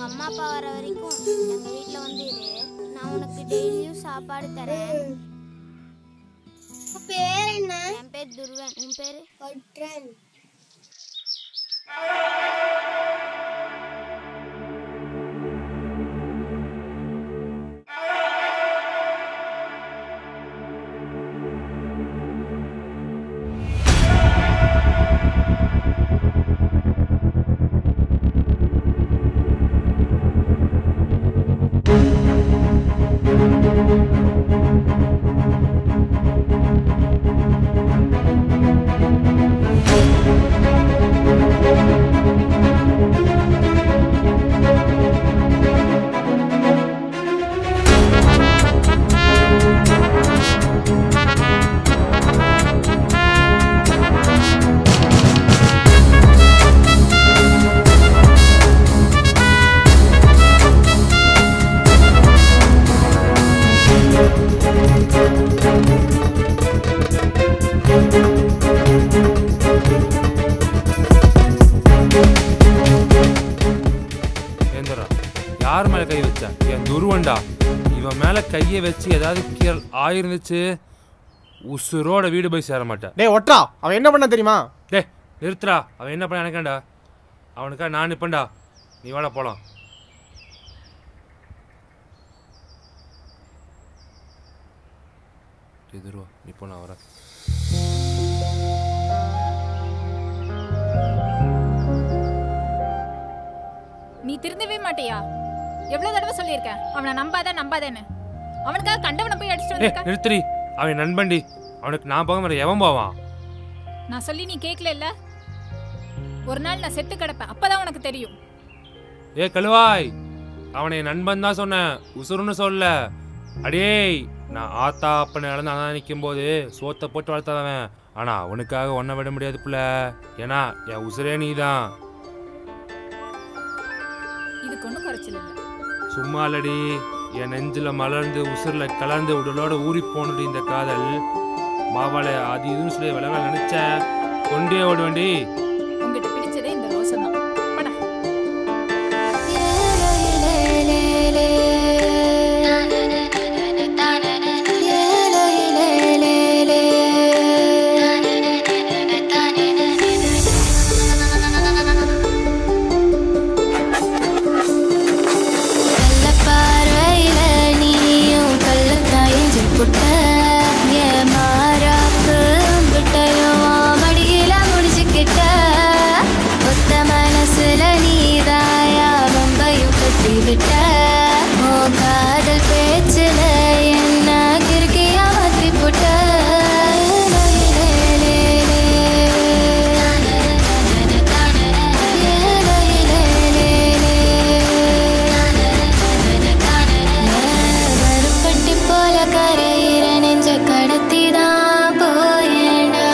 உங்க அம்மா அப்பா வர வரைக்கும் எங்க வீட்ல வந்து இரு நான் உனக்கு டெய்லியும் சாப்பாடு தரேன் பேர் என்ன என் பேர் துருவன் உன் பேரு ஒற்றன் ஏந்தரா யார் மேல கை வச்ச என் துருவன்டா இவன் மேல கையை வச்சு ஏதாவது கீழ் ஆயிருந்துச்சு உசுரோட வீடு போய் சேர மாட்டேன் டேய் ஒட்றா அவன் என்ன பண்ண தெரியுமா டேய் நிறுத்துறா அவன் என்ன பண்ண எனக்காண்டா அவனுக்கா நான் நிப்பேன்டா நீ வாடா போலாம் எதிர்வா நீ போ நான் வரேன் நீ திருந்தவே மாட்டியா எவ்வளவு தடவை சொல்லியிருக்கேன் அவனை நம்பாத நம்பாதேன்னு அவனுக்காக கண்டவனை போய் அடிச்சுட்டு ஏய் வந்திருக்க நிறுத்துடி அவன் நண்பன்டி அவனுக்கு நான் போக வேற எவன் போவான் நான் சொல்லி நீ கேட்கல இல்ல ஒரு நாள் நான் செத்து கிடப்பேன் அப்பதான் உனக்கு தெரியும் ஏ கழுவாய் அவனை என் நண்பன் தான் சொன்னேன் உசுருன்னு சொல்ல அடேய் நான் ஆத்தா அப்பனை இழந்து அதான் நிற்கும் போது சோத்தை போட்டு வளர்த்தவன் ஆனா அவனுக்காக ஒன்றை விட முடியாது புள்ள ஏன்னா என் உசுரே நீதான் இதுக்கு ஒன்றும் குறைச்சல் இல்லை சும்மா இல்லடி என் நெஞ்சில மலர்ந்து உசுர்ல கலந்து உடலோட ஊறி போனது இந்த காதல் மாவாளை அது இதுன்னு சொல்லி விளவ நினைச்சேன் கொண்டே ஓடுவேண்டி உங்ககிட்ட பிடிச்சதே இந்த ரோசம் தான் படா கள்ளப்பாறையில நீயும் கள்ளத்தாயிஞ்சு புட்ட என் மாறாப்பு விட்டையும் மடியில முடிச்சுக்கிட்ட ஒத்த மனசுல நீதாயா வம்பையும் கட்டி விட்ட உன் காதல் பேச்சுல என்ன கிறுக்கியா மாத்தி புட்ட கருப்பட்டி போல கரையிற நெஞ்ச கடத்தி தான் போயேண்டா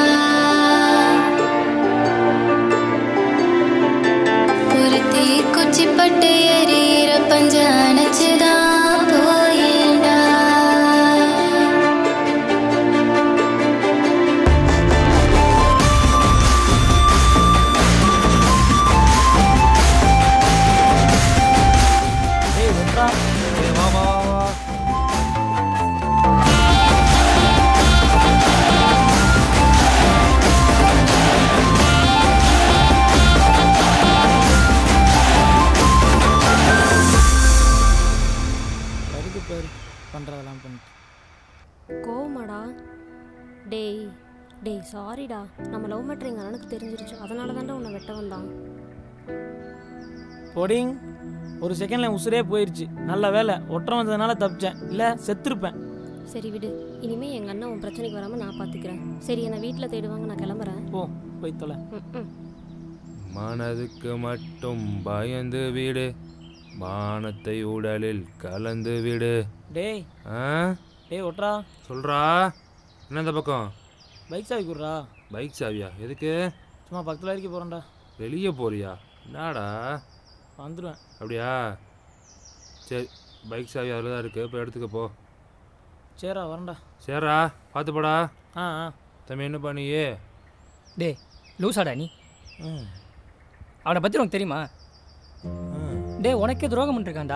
ஒரு தீக்குச்சி பட்டு எரியிற பஞ்ச அணைச்சுதான் போயேண்டா டேய் ஒட்றா ஏய், வா வா வா வா வருது பாரு பண்றதெல்லாம் பண்ணிட்டு கோவமாடா டேய் டேய் சாரிடா நம்ம லவ் மேட்ரு எங்கள் அண்ணனுக்கு தெரிஞ்சிருச்சு அதனால தான்டா உன்னை வெட்ட வந்தான் போடிங் ஒரு செகண்ட்ல என் உசுரே போயிருச்சு நல்ல வேலை ஒற்றம் வந்ததுனால தப்பிச்சேன் இல்ல செத்துருப்பேன் சரி விடு இனிமே எங்கள் அண்ணன் உன் பிரச்சனைக்கு வராமல் நான் பார்த்துக்கிறேன் சரி என்னை வீட்டில் தேடுவாங்க நான் கிளம்புறேன் போ போய் தொலை ம் ம் மனதுக்கு மட்டும் பயந்து விடு மானத்தை உடலில் கலந்து விடு டேய் ஆ டேய் ஒட்றா சொல்றா என்ன இந்த பக்கம் பைக் சாவி குடுறா பைக் சாவியா எதுக்கு சும்மா பக்கத்தில் வரைக்கும் போகிறேன்டா வெளியே போறியா என்னடா வந்துடுவேன் அப்படியா சரி பைக் சாவி அதில் தான் இருக்குது போய் எடுத்துக்க போ சரிடா வரேன்டா சரிடா பார்த்து போடா ஆ ஆ தம்பி என்ன பண்ணியே டேய் லூசாடா நீ அவனை பற்றி உனக்கு தெரியுமா டேய் உனக்கே துரோகம் பண்ணிருக்கான்டா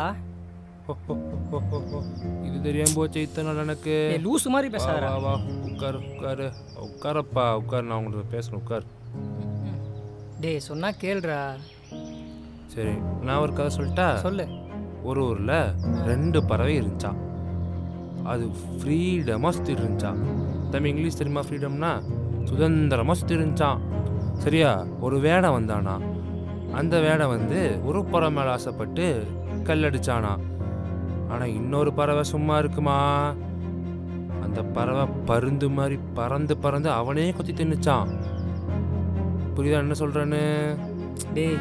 இது தெரியாம போச்சு இத்தனை நாள் எனக்கு டேய் லூசு மாதிரி வா, பேசாதடா வா, வா உட்காரு உட்காரு உட்காரப்பா உட்காரு நான் உங்களுக்கு பேசணும் உட்காரு டேய் சொன்னா கேளுடா சரி நான் ஒரு கதை சொல்லிட்டா சொல்லு ஒரு ஊரில் ரெண்டு பறவை இருந்துச்சான் அது ஃப்ரீடமாக சுற்றிட்டு இருந்துச்சான் தம்பி இங்கிலீஷ் தெரியுமா ஃப்ரீடம்னா சுதந்திரமாக சுற்றி இருந்துச்சான் சரியா ஒரு வேடை வந்தானா அந்த வேடை வந்து ஒரு பறவை மேலே ஆசைப்பட்டு கல்லடிச்சானா ஆனால் இன்னொரு பறவை சும்மா இருக்குமா அந்த பறவை பருந்து மாதிரி பறந்து பறந்து அவனே கொத்தி தின்னுச்சான் புரியுதா என்ன சொல்கிறேன்னு டேய்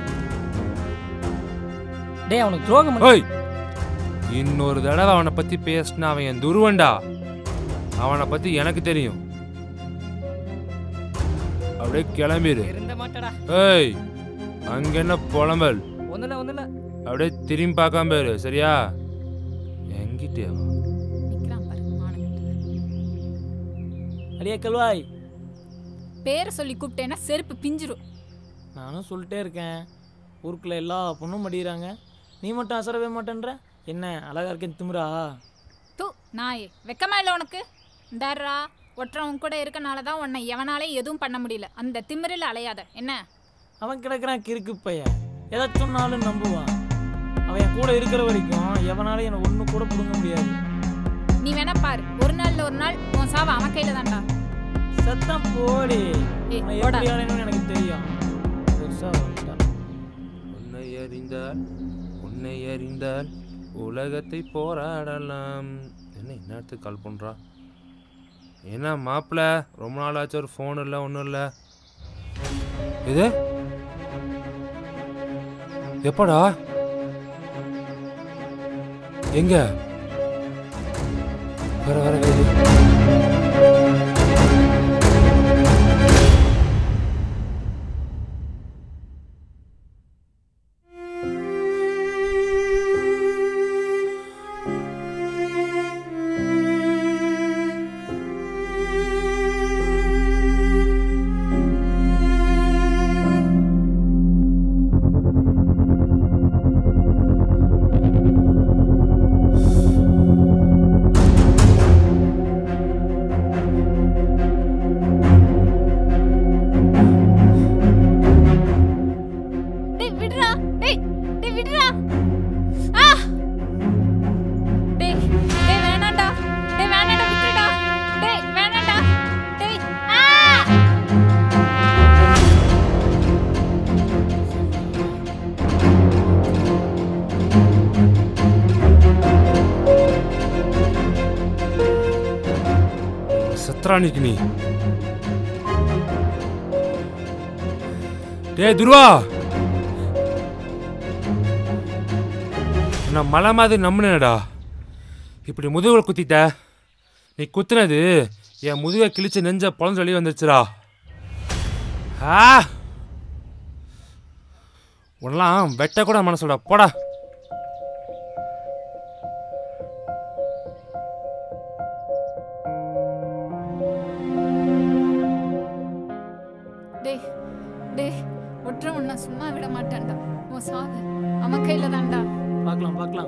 டேய் அவனுக்கு துரோகம் பண்ண ஓய் இன்னொரு தடவை அவனை பத்தி பேசினா அவன் என் துருவன்டா அவனை பத்தி எனக்கு தெரியும் அப்படியே கிளம்பிடு இருந்த மாட்டடா ஏய் அங்க என்ன புலம்பல் ஒண்ணுல ஒண்ணுல அப்படியே திரும்பி பார்க்காம போயிரு சரியா எங்கிட்டே வா நிக்கிறான் பாரு மானங்கெட்டவன். அடியே கல்வாய் பேரை சொல்லி கூப்பிட்டேன்னா செருப்பு பிஞ்சிரும் நானும் சொல்லிட்டே இருக்கேன் ஊருக்குள்ள எல்லா பொண்ணும் மடிகிறாங்க நீ மட்டும் அசரவே மாட்டேன்ற என்ன அழகா இருக்கேன் திமிரா தூ நாயே வெக்கமா இல்லை உனக்கு இந்தாரா ஒற்றவன் கூட இருக்கனால தான் உன்னை எவனாலையும் எதுவும் பண்ண முடியல அந்த திமிரில் அலையாத என்ன அவன் கிடக்குறான் கிறுக்கு பையன் எதை சொன்னாலும் நம்புவான் அவன் என் கூட இருக்கிற வரைக்கும் எவனாலும் என்னை ஒன்று கூட பிடுங்க முடியாது நீ வேணா பாரு ஒரு நாள்ல ஒரு நாள் உன் சாவ அவன் கையில தான்டா சத்தம் போடி ஏய், அவன் போடா. எப்படி அலையணும்னு எனக்கு தெரியும் பெருசா வந்துட்டான் உன்னை அறிந்தால் உன்னை அறிந்தால் உலகத்தை போராடலாம் என்ன என்னத்துக்கு கால் பண்றா என்ன மாப்பிள்ள ரொம்ப நாள் ஆச்சு ஒரு ஃபோன் இல்லை ஒன்றும் இல்லை இது எப்படா எங்க வர வர வர. டேய் விடுடா டேய் டேய் விடுடா ஆ டேய் டேய் வேணாம்டா டேய் வேணாம்டா விட்டுடா டேய் வேணாம்டா டேய் ஆ சத்ரானிக்கு நீ டேய் துருவா நான் மலை மாதிரி நம்பினேடா இப்படி முதுகுல குத்திட்ட நீ குத்துனது என் முதுகை கிழிச்சு நெஞ்ச பொழந்து வெளியே வந்துருச்சுடா ஆ உன்னெல்லாம் வெட்ட கூட மனசுடா போடா டேய் டேய் ஒற்ற உன்னை சும்மா விட மாட்டான்டா உன் சாவு அவன் கையில தான்டா பார்க்கலாம் பார்க்கலாம்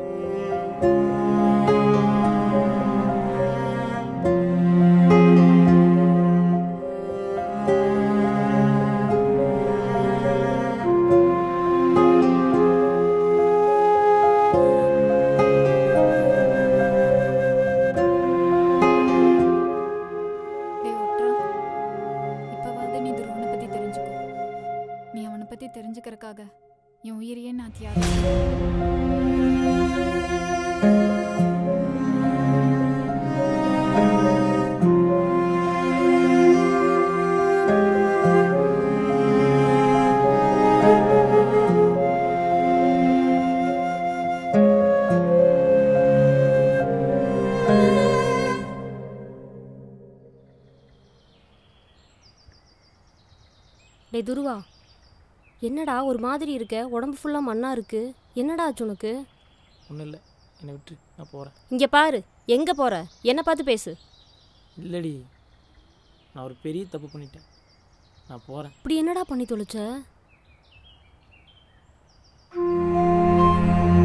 டேய் ஒற்றா இப்பவாவது நீ துருவனை பத்தி தெரிஞ்சுக்கோ நீ அவனை பத்தி தெரிஞ்சுக்கிறதுக்காக என் உயிரையே நான் தியாகம் டேய் துருவா என்னடா ஒரு மாதிரி இருக்க உடம்பு ஃபுல்லாக மண்ணா இருக்கு என்னடா ஆச்சு உனக்கு ஒன்றும் இல்லை என்னை விட்டு நான் போகிறேன் இங்கே பாரு எங்கே போற என்னை பார்த்து பேசு இல்லடி நான் ஒரு பெரிய தப்பு பண்ணிட்டேன் நான் போகிறேன் இப்படி என்னடா பண்ணி தொலைச்ச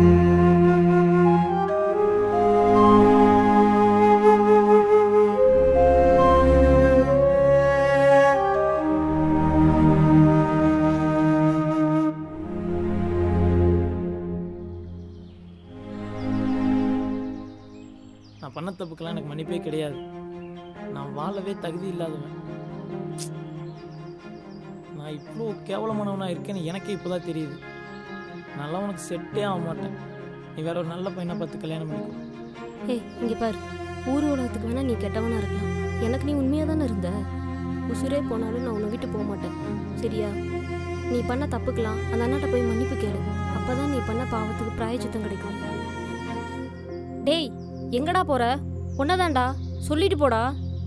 நான் பண்ண தப்புக்கெல்லாம் எனக்கு மன்னிப்பே கிடையாது நான் வாழவே தகுதி இல்லாதவன் நான் இவ்வளோ கேவலமானவனா இருக்கேன்னு எனக்கே இப்போதான் தெரியுது நல்லா உனக்கு செட்டே ஆக மாட்டேன் நீ வேற ஒரு நல்ல பையனை பார்த்து கல்யாணம் பண்ணிக்கோ ஏய் இங்கே பாரு ஊர் உலகத்துக்கு வேணா நீ கெட்டவனா இருக்கலாம் எனக்கு நீ உண்மையாக தானே இருந்த உசுரே போனாலும் நான் உன்னை விட்டு போக மாட்டேன் சரியா நீ பண்ண தப்புக்கலாம் அந்த அண்ணாட்ட போய் மன்னிப்பு கேளு அப்பதான் நீ பண்ண பாவத்துக்கு பிராயச்சித்தம் கிடைக்கும் டேய் எங்கடா போற ஒன்னதான்டா சொல்லிட்டு போடா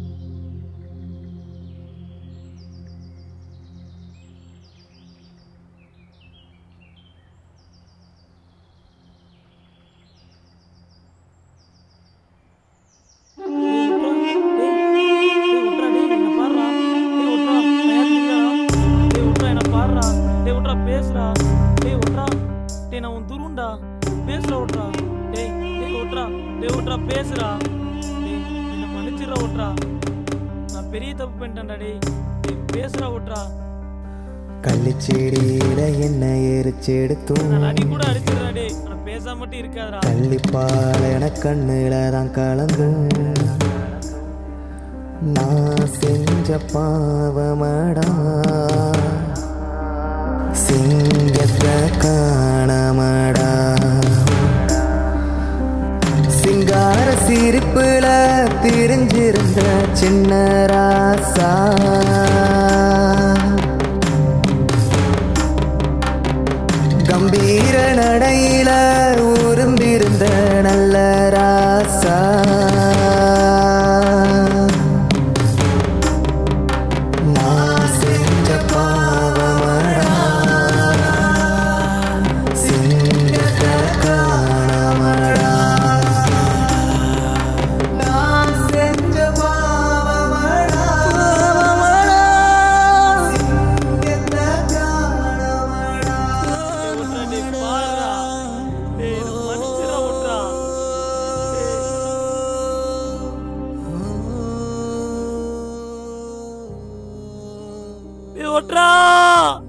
பேசுறா டேய் ஒட்றா டேய் நான் உன் துருண்டா பேசுறா ஒட்றா டேய் டேய் ஒட்றா டேய் ஒட்றா பேசுறா டேய் என்ன மன்னிச்சிடுறா ஒட்றா நான் பெரிய தப்பு பண்ணிட்டேன்டா டேய் டேய் பேசுறா ஒட்றா கள்ளிச்செடியில என்ன எரிச்செடுத்தும் நான் அடி கூட அடிச்சிடுறா டேய் ஆனா பேசாம மட்டும் இருக்காதடா கள்ளிப்பால் என கண்ணுல தான் கலந்து நான் செஞ்ச பாவமடா சிங்கத்தை காணமடா சிங்கார சிரிப்புல திரிஞ்சிருந்த சின்ன ராசா கம்பீர நடையில உரும்பிருந்த நல்ல ராசா நான் செஞ்ச பாவமடா சிங்கத்தை காணமடா நான் செஞ்ச பாவமடா சிங்கத்தை காணமடா டேய் பாருடா டேய் என்ன மன்னிச்சிடுறா ஒட்றா டேய் ஒட்றா